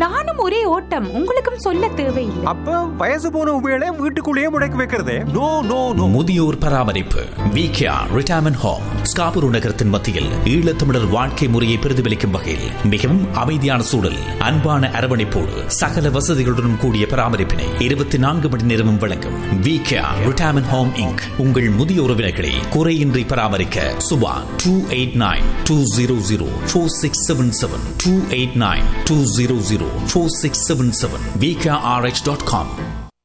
நானும் ஒரே ஓட்டம் உங்களுக்கும் சொல்ல தேவையில்லை அப்ப வயசு போன உபயோக வீட்டுக்குள்ளேயே முடக்கி வைக்கிறதே நோ நோ நோ முதியோர் பராமரிப்பு விகேஆர் ரிட்டையர்மெண்ட் ஹோம் ஸ்காபுரு நகரத்தின் மத்தியில் ஈழத்தமிழர் வாழ்க்கை முறையை பிரதிபலிக்கும் வகையில் மிகவும் அமைதியான சூழல் அன்பான அரவணைப்போடு சகல வசதிகளுடன் கூடிய பராமரிப்பினை இருபத்தி நான்கு மணி நேரமும் வழங்கும் விகேஆர் ரிட்டையர்மெண்ட் ஹோம் இங்க் உங்கள் முதிய உறவினர்களை குறையின்றி பராமரிக்க Subha two eight nine two zero zero four six seven seven two eight nine two zero zero four six seven seven VKRH dot com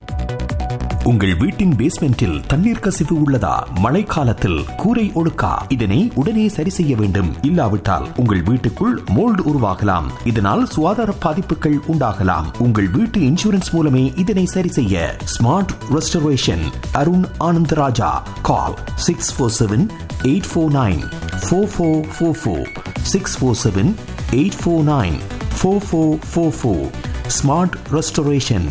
உங்கள் வீட்டின் பேஸ்மெண்டில் தண்ணீர் கசிவு உள்ளதா மழைக்காலத்தில் கூரை ஒழுக்கா இதனை உடனே சரி செய்ய வேண்டும் இல்லாவிட்டால் உங்கள் வீட்டுக்குள் மோல்டு உருவாகலாம் இதனால் சுகாதார பாதிப்புகள் உண்டாகலாம் உங்கள் வீட்டு இன்சூரன்ஸ் மூலமே இதனை சரி செய்ய smart restoration Arun Anandaraja call six four seven eight four nine four four four four six four seven eight four nine four four four four smart restoration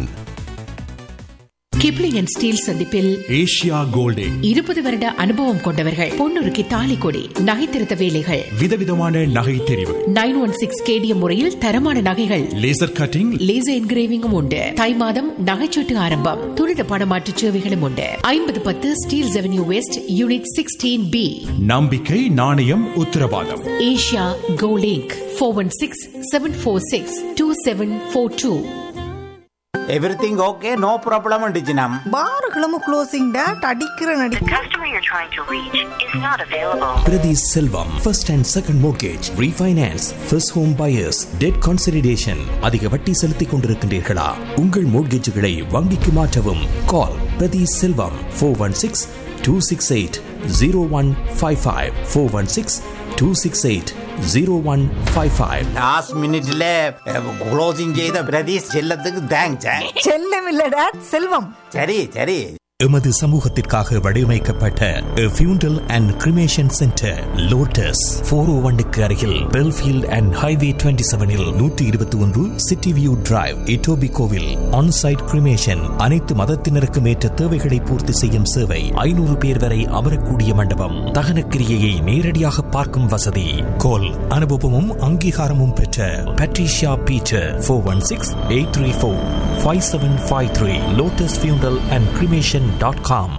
Kipling and Steel சந்திப்பில் ஏஷியா கோல்டிங் இருபது வருட அனுபவம் கொண்டவர்கள் பொன்னுருக்கு தாலி கொடி நகைத்திருத்த வேலைகள் விதவிதமான நகை தெரிவு நைன் ஒன் சிக்ஸ் கேடிஎம் முறையில் தரமான நகைகள் லேசர் கட்டிங் லேசர் என்கிரேவிங்கும் உண்டு தை மாதம் நகைச்சீட்டு ஆரம்பம் துரித பணமாற்று சேவைகளும் உண்டு ஐம்பது பத்து steel revenue west unit sixteen B நம்பிக்கை நாணயம் உத்தரவாதம் ஏஷியா கோலிங்க் four one six seven four six two seven four two everything okay no problem டிஜினம் பார்களும் க்ளோசிங் டேட் அடிக்கிற நடி The customer you're trying to reach is not available. Priti Selvam, first and second mortgage, refinance, first home buyers, debt consolidation. அதிக வட்டி செலுத்திக் கொண்டிருக்கின்றீர்களா உங்கள் மோட்கேஜுகளை வங்கிக்கு மாற்றவும் call Prathi Selvam four one six two six eight zero one five five four one six two six eight zero one five five last மினிட்ல closing செய்த பிரதீஷ் செல்லத்துக்கு thanks செல்லம் இல்ல டேட் செல்வம் சரி சரி எமது சமூகத்திற்காக வடிவமைக்கப்பட்ட funeral and cremation centre lotus four O ஒன்னுக்கு அருகில் பெல்ஃபீல்ட் அண்ட் ஹைவே டுவெண்ட்டி செவனில் நூற்றி இருபத்தி ஒன்று சிட்டி வியூ டிரைவ் இட்டோபி கோவில் ஆன்சைட் கிரிமேஷன் அனைத்து மதத்தினருக்கும் ஏற்ற தேவைகளை பூர்த்தி செய்யும் சேவை ஐநூறு பேர் வரை அமரக்கூடிய மண்டபம் தகனக்கிரியையை நேரடியாக பார்க்கும் வசதி கோல் அனுபவமும் அங்கீகாரமும் பெற்ற Patricia Beecher four one six eight three four five seven five three lotus funeral and cremation dot com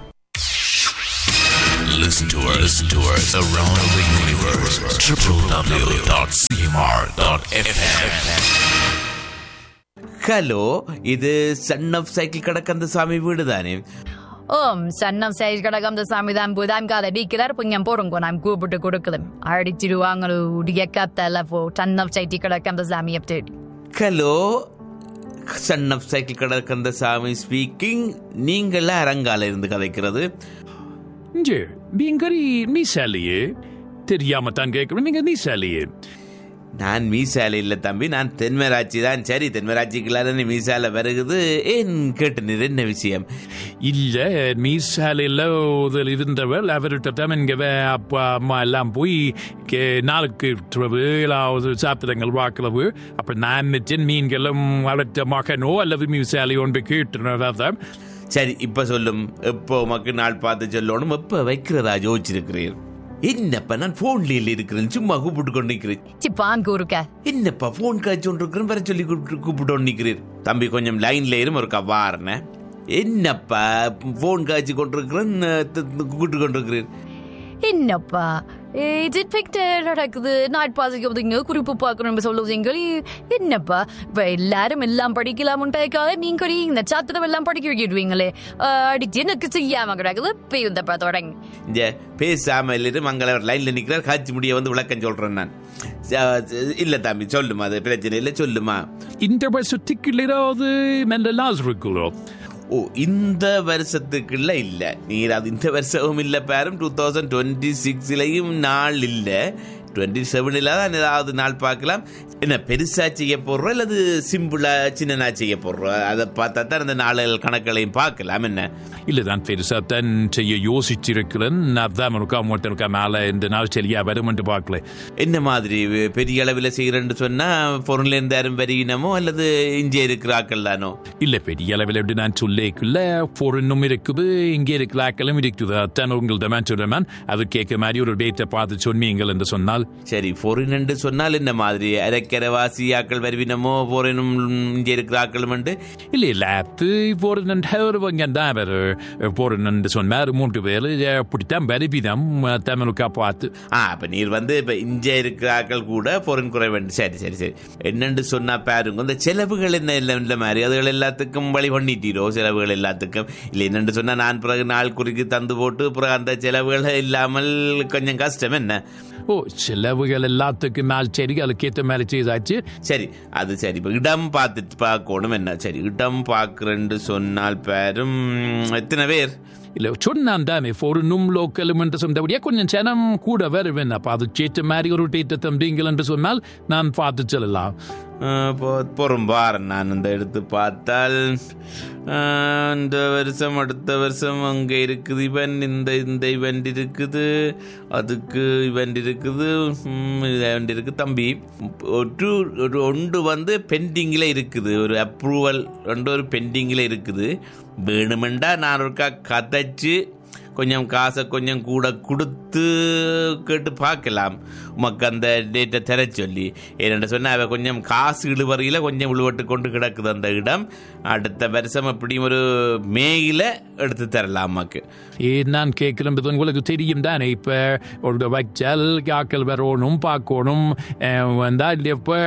Listen to us, listen to us around the universe. www.cmr.fm. Hello இது son of cycle Kadakkantha Sami வீடு தானே ஓம் சன்னம் size கடகம் சாமி தான் புதாம் காத டிக்கிறார் புஞ்சம் போறங்க நாம் கூப்பிட்டு கொடுக்கலாம் அடிச்சிடுவாங்க உடைய கத்தல போ சன்னம் சைட்டி கடக்கம் சாமி எப்படி hello son of cycle Kadakkantha Sami speaking நீங்கள அரங்கால இருந்து கதைக்கிறது இங்கே நீங்கரி மீசாலியே தெரியாம தான் கேட்கிறேன் நீங்க மீசாலியே நான் மீசால இல்ல தம்பி நான் தென்மராட்சி தான் சரி தென்மராட்சிக்குள்ளார நீ மீசால வருகுது ஏன் கேட்டு என்ன விஷயம் இல்ல மீசாலையில் ஒரு இருந்தவர் அவர்கிட்ட தான் இங்க வே- அப்பா அம்மா எல்லாம் போய் கே- நாளுக்கு இரவு ஏழாவது சாத்திரங்கள் வாக்குறவு அப்ப நான் நினைச்சேன் நீங்களும் வளர்த்த மகனோ அல்லது மீசாலை ஒன்று கேட்டுனதான் சரி இப்ப சொல்லும் எப்போ உமக்கு நாள் பார்த்து சொல்லணும் எப்ப வைக்கிறதா யோசிச்சிருக்கிறீர் என்னப்பா நான் போன்ல இருக்கிறேன் சும்மா கூப்பிட்டு கொண்டு நிற்கிறேன் சிப்பான் கூறுக்க என்னப்பா போன் காய்ச்சி கொண்டு இருக்கிறேன் வர சொல்லி கூப்பிட்டு கூப்பிட்டு நிற்கிறீர் தம்பி கொஞ்சம் லைன்ல இரும் ஒரு கவாரன என்னப்பா போன் காய்ச்சி கொண்டிருக்கிறேன் கூப்பிட்டு கொண்டிருக்கிறீர் என்னப்பா இது பிக்டர் நடக்குது நாட் பாசிக்கிறதுங்க குறிப்பு பார்க்கணும் சொல்லுவீங்க என்னப்பா இப்ப எல்லாரும் எல்லாம் படிக்கலாம்னு பேக்காக நீங்க இந்த சாத்திரம் எல்லாம் படிக்க வைக்கிடுவீங்களே அடிச்சு எனக்கு செய்யாம கிடக்குது இப்ப இந்த தொடங்க இந்த பேசாம இல்லைன்னு மங்களவர் லைன்ல நிக்கிறார் காட்சி முடிய வந்து விளக்கம் சொல்றேன் நான் ச- இல்ல தம்பி சொல்லுமா அது பிரச்சனை இல்லை சொல்லுமா இந்த வருஷத்துக்கு ஏதாவது நல்ல லாஸ் இருக்குதோ ஓ இந்த வருஷத்துக்குள்ள இல்ல நீர் அது இந்த வருஷமும் இல்ல பாரும் டூ தௌசண்ட் டுவெண்ட்டி சிக்ஸ்லயும் நாள் இல்ல டுவெண்ட்டி செவனில் தான் ஏதாவது நாள் பார்க்கலாம் என்ன பெருசா செய்ய போடுறோம் அல்லது சிம்பிளா சின்னனா செய்ய போடுறோம் அதை பார்த்தா தான் அந்த நாளுகள் கணக்குகளையும் பார்க்கலாம் என்ன இல்ல தான் பெருசா தான் செய்ய யோசிச்சிருக்கிறேன் அதான் இருக்கா மூட்டை இருக்கா மேல இந்த நாள் சரியா வருமென்று பார்க்கல என்ன மாதிரி பெரிய அளவில் செய்கிறேன்னு சொன்னா பொருள் இருந்து யாரும் வருகினமோ அல்லது இங்கே இருக்கிற ஆக்கள் தானோ இல்ல பெரிய அளவில் எப்படி நான் சொல்லிக்குள்ள பொருளும் இருக்குது இங்கே இருக்கிற ஆக்களும் இருக்குது அதான் உங்கள்ட்ட சொல்றேன் அது கேட்க மாதிரி ஒரு டேட்டை பார்த்து சொன்னீங்கள் என்று சொன்னால் சொன்னால் சரி ஃபோரின் என்று சொன்னால் என்ன மாதிரி அரைக்கரைவாசி ஆக்கள் வருவினமோ ஃபோரினும் இங்கே இருக்கிற ஆக்களும் உண்டு இல்லை இல்லை அது போறேன் வருவாங்க தான் வேறு போறேன் சொன்னார் மூன்று பேர் அப்படித்தான் வருவிதம் தமிழுக்கா பார்த்து ஆ அப்ப நீர் வந்து இப்ப இங்கே இருக்கிற ஆக்கள் கூட பொருள் குறைவண்டு சரி சரி சரி என்னன்னு சொன்னா பாருங்க இந்த செலவுகள் என்ன இல்லை இல்லை மாதிரி அதுகள் எல்லாத்துக்கும் வழி பண்ணிட்டீரோ செலவுகள் எல்லாத்துக்கும் இல்லை என்னன்னு சொன்னா நான் பிறகு நாள் குறிக்கு தந்து போட்டு பிறகு அந்த செலவுகள் இல்லாமல் கொஞ்சம் கஷ்டம் என்ன ஓ செலவுகள் எல்லாத்துக்கும் மேல் சரி அதுக்கேற்ற மேலே செய்தாச்சு சரி அது சரி இப்போ இடம் பார்த்துட்டு பார்க்கணும் என்ன சரி இடம் பார்க்குறேன்னு சொன்னால் பேரும் எத்தனை பேர் இல்லை சொன்னான் தானே ஃபோரினும் லோக்கலும் என்று சொன்னபடியே கொஞ்சம் ஜனம் கூட வருவேன் அப்போ அது சேற்ற மாதிரி ஒரு டேட்டை தந்தீங்கள் என்று சொன்னால் நான் பார்த்து செல்லலாம் போகிறோம் பாரு நான் இந்த எடுத்து பார்த்தால் இந்த வருஷம் அடுத்த வருஷம் அங்கே இருக்குது இவன் இந்த இந்த இவெண்ட் இருக்குது அதுக்கு இவெண்ட் இருக்குது இவெண்ட் இருக்குது தம்பி ஒரு ஒரு ஒன்று வந்து பெண்டிங்கில் இருக்குது ஒரு அப்ரூவல் ரெண்டு ஒரு பெண்டிங்கில் இருக்குது வேணுமெண்டா நான் ஒருக்கா கதைச்சு கொஞ்சம் காசை கொஞ்சம் கூட கொடுத்து கேட்டு பார்க்கலாம் உமக்கு அந்த டேட்டை தர சொல்லி ஏன்னு சொன்னால் அவ கொஞ்சம் காசு இழுவறையில் கொஞ்சம் இழுவட்டு கொண்டு கிடக்குது அந்த இடம் அடுத்த வருஷம் எப்படியும் ஒரு மேயில் எடுத்து தரலாம் அம்மாக்கு ஏன் நான் கேட்கிறேன் உங்களுக்கு தெரியும் தானே இப்போ ஒரு வச்சால் காக்கல் வரணும் பார்க்கணும் வந்தால் இல்லை இப்போ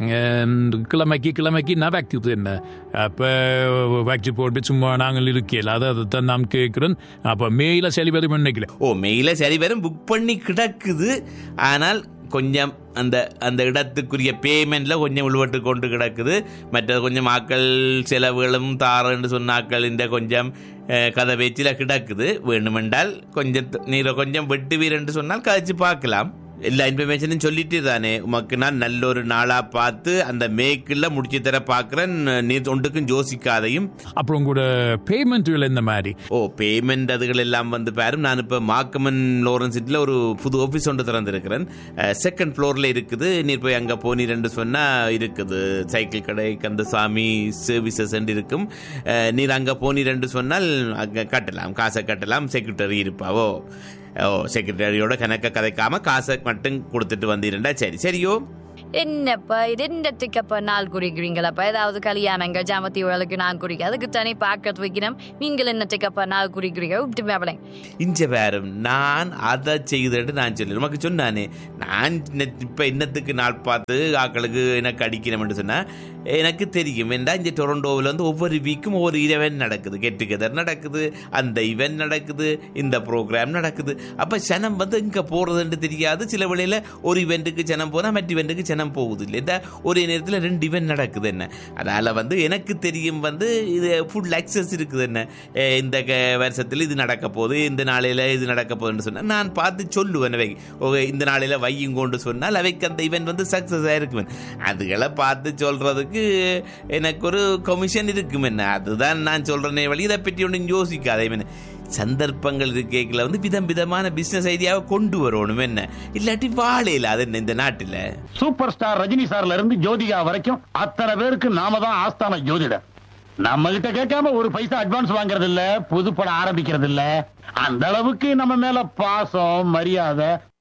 கிழமைக்கு கிழமைக்கு நான் வைக்கிறது என்ன அப்போ வச்சு போட்டு சும்மா நாங்கள் இருக்கல அதை தான் நான் கேட்குறேன் அப்போ மேயில் சரி வரும் நினைக்கிறேன் ஓ மெயில சரி வரும் புக் பண்ணி கிடக்குது ஆனால் கொஞ்சம் அந்த அந்த இடத்துக்குரிய பேமெண்ட்ல கொஞ்சம் உள்வட்டு கொண்டு கிடக்குது மற்றது கொஞ்சம் ஆக்கள் செலவுகளும் தாரன்னு சொன்ன ஆக்கள் இந்த கொஞ்சம் கதை பேச்சில் கிடக்குது வேணுமென்றால் கொஞ்சம் நீரை கொஞ்சம் வெட்டு வீரன்னு சொன்னால் கதைச்சு பார்க்கலாம் எல்லா இன்ஃபர்மேஷனும் சொல்லிட்டு தானே உமக்கு நான் நல்ல ஒரு நாளா பார்த்து அந்த மேக்கில் முடிச்சு தர பார்க்குறேன் நீ ஒன்றுக்கும் யோசிக்காதையும் அப்புறம் கூட பேமெண்ட்டுகள் இந்த மாதிரி ஓ பேமெண்ட் அதுகள் எல்லாம் வந்து பாரும் நான் இப்போ மாக்கமன் லோரன்சிட்டில் ஒரு புது ஆஃபீஸ் ஒன்று திறந்திருக்கிறேன் செகண்ட் ஃப்ளோரில் இருக்குது நீ போய் அங்கே போனீரென்று சொன்னால் இருக்குது சைக்கிள் கடை கந்தசாமி சர்வீசஸ் இருக்கும் நீர் அங்கே போனீரென்று சொன்னால் அங்கே கட்டலாம் காசை கட்டலாம் செக்ரட்டரி இருப்பாவோ ஓ செக்ரட்டரியோட கணக்க கதைக்காம காசை மட்டும் கொடுத்துட்டு வந்தீருண்டா சரி சரியோ என்னப்பா இது என்னத்துக்கப்பா நாள் குறிக்கிறீங்களப்பா ஏதாவது கல்யாணங்கள் ஜாமத்தி உழலுக்கு நான் குறிக்க அதுக்கு தனி பார்க்கறது வைக்கணும் நீங்கள் என்னத்துக்கப்பா நாள் குறிக்கிறீங்க விட்டு மேவலை இஞ்ச வேறும் நான் அதை செய்துட்டு நான் சொல்லி நமக்கு சொன்னானே நான் இப்போ என்னத்துக்கு நாள் பார்த்து ஆக்களுக்கு எனக்கு அடிக்கணும்னு சொன்னால் எனக்கு தெரியும் ஏண்டா இங்கே டொரண்டோவில் வந்து ஒவ்வொரு வீக்கும் ஒவ்வொரு இவெண்ட் நடக்குது கெட் டுகெதர் நடக்குது அந்த இவெண்ட் நடக்குது இந்த ப்ரோக்ராம் நடக்குது அப்போ சனம் வந்து இங்கே போகிறதுன்னு தெரியாது சில வேளையில் ஒரு இவெண்ட்டுக்கு சனம் போனால் மற்ற இவெண்ட்டுக்கு சனம் போகுது இல்லை இந்த ஒரே நேரத்தில் ரெண்டு இவெண்ட் நடக்குது என்ன அதனால் வந்து எனக்கு தெரியும் வந்து இது ஃபுல் அக்சஸ் இருக்குது என்ன இந்த வருஷத்தில் இது நடக்க போகுது இந்த நாளையில் இது நடக்க போகுதுன்னு சொன்னால் நான் பார்த்து சொல்லுவேன் அவை ஓகே இந்த நாளையில் வையும் கொண்டு சொன்னால் அவைக்கு அந்த இவெண்ட் வந்து சக்ஸஸ் ஆகிருக்குவேன் அதுகளை பார்த்து சொல்கிறதுக்கு எனக்கு ஒரு கமிஷன் இருக்கும் என்ன அதுதான் நான் சொல்கிறேனே வழி இதை பற்றி ஒன்றும் யோசிக்காதே என்ன சந்தர்ப்பங்கள் இருக்கேக்கில் வந்து விதம் விதமான பிசினஸ் ஐடியாவை கொண்டு வரணும் என்ன இல்லாட்டி வாழையில அது என்ன இந்த நாட்டில் சூப்பர் ஸ்டார் ரஜினி சார்ல இருந்து ஜோதிகா வரைக்கும் அத்தனை பேருக்கு நாம தான் ஆஸ்தான ஜோதிடர் நம்ம கிட்ட கேட்காம ஒரு பைசா அட்வான்ஸ் வாங்குறது இல்ல புது படம் ஆரம்பிக்கிறது இல்ல அந்த அளவுக்கு நம்ம மேல பாசம் மரியாதை